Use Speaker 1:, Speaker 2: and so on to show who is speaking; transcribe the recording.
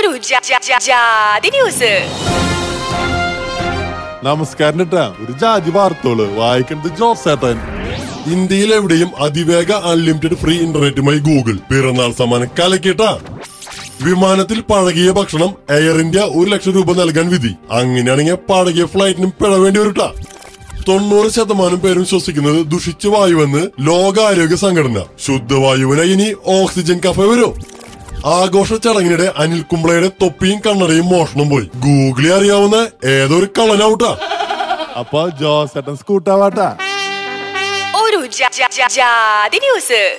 Speaker 1: ഒരു ജാ- ജാ- ജാ- ജാതി ന്യൂസ്
Speaker 2: നമസ്കാരം കേട്ടാ ഒരു ജാതി വാർത്തോള് വായിക്കുന്നത് ജോസേട്ടൻ ഇന്ത്യയിൽ എവിടെയും അതിവേഗ അൺലിമിറ്റഡ് ഫ്രീ ഇന്റർനെറ്റുമായി ഗൂഗിൾ പിറന്നാൾ സമ്മാനം കലക്കിട്ടാ വിമാനത്തിൽ പഴകിയ ഭക്ഷണം എയർ ഇന്ത്യ ഒരു ലക്ഷം രൂപ നൽകാൻ വിധി അങ്ങനെയാണെങ്കിൽ പഴകിയ ഫ്ലൈറ്റിനും പിഴ വേണ്ടി വരൂട്ടാ തൊണ്ണൂറ് ശതമാനം പേരും ശ്വസിക്കുന്നത് ദുഷിച്ച വായുവെന്ന് ലോകാരോഗ്യ സംഘടന ശുദ്ധവായുവിന് ഇനി ഓക്സിജൻ കഫ വരും ആഘോഷ ചടങ്ങിനിടെ അനിൽ കുംബ്ലയുടെ തൊപ്പിയും കണ്ണടയും മോഷണം പോയി ഗൂഗിളി അറിയാവുന്ന ഏതൊരു കള്ളനൗട്ടാ അപ്പൊ ജോസേട്ടൻ സ്കൂട്ടാവാട്ടാ
Speaker 1: ഒരു ജാ- ജാ- ജാ- ജാതി ന്യൂസ്